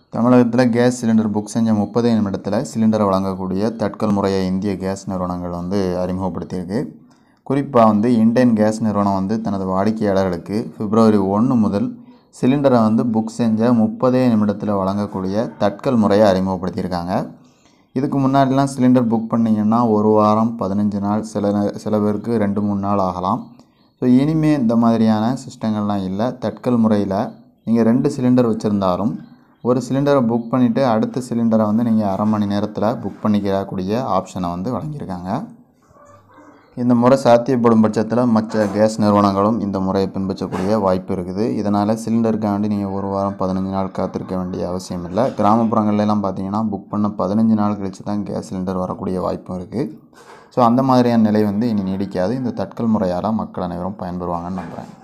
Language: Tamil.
தமிழகத்தில் கேஸ் சிலிண்டர் புக் செஞ்ச முப்பதே நிமிடத்தில் சிலிண்டரை வழங்கக்கூடிய தட்கல் முறையை இந்திய கேஸ் நிறுவனங்கள் வந்து அறிமுகப்படுத்தியிருக்கு குறிப்பாக வந்து இண்டேன் கேஸ் நிறுவனம் வந்து தனது வாடிக்கையாளர்களுக்கு பிப்ரவரி ஒன்று முதல் சிலிண்டரை வந்து புக் செஞ்ச முப்பதே நிமிடத்தில் வழங்கக்கூடிய தட்கல் முறையை அறிமுகப்படுத்தியிருக்காங்க இதுக்கு முன்னாடிலாம் சிலிண்டர் புக் பண்ணிங்கன்னா ஒரு வாரம் பதினஞ்சு நாள் சில நே- சில பேருக்கு ரெண்டு மூணு நாள் ஆகலாம் ஸோ இனிமே இந்த மாதிரியான சிஸ்டங்கள்லாம் இல்லை தட்கல் முறையில் நீங்கள் ரெண்டு சிலிண்டர் வச்சுருந்தாலும் ஒரு சிலிண்டரை புக் பண்ணிவிட்டு அடுத்த சிலிண்டரை வந்து நீங்கள் அரை மணி நேரத்தில் புக் பண்ணிக்கிறக்கூடிய ஆப்ஷனை வந்து வழங்கியிருக்காங்க இந்த முறை சாத்தியப்படும் பட்சத்தில் மற்ற கேஸ் நிறுவனங்களும் இந்த முறையை பின்பற்றக்கூடிய வாய்ப்பு இருக்குது இதனால் சிலிண்டருக்காண்டி நீங்கள் ஒரு வாரம் பதினஞ்சு நாள் காத்திருக்க வேண்டிய அவசியம் இல்லை கிராமப்புறங்கள்ல எல்லாம் பார்த்தீங்கன்னா புக் பண்ண பதினஞ்சு நாள் கழித்து தான் கேஸ் சிலிண்டர் வரக்கூடிய வாய்ப்பும் இருக்குது ஸோ அந்த மாதிரியான நிலை வந்து இனி நீடிக்காது இந்த தட்கல் முறையால் மக்கள் அனைவரும் பயன்பெறுவாங்கன்னு நம்புகிறேன்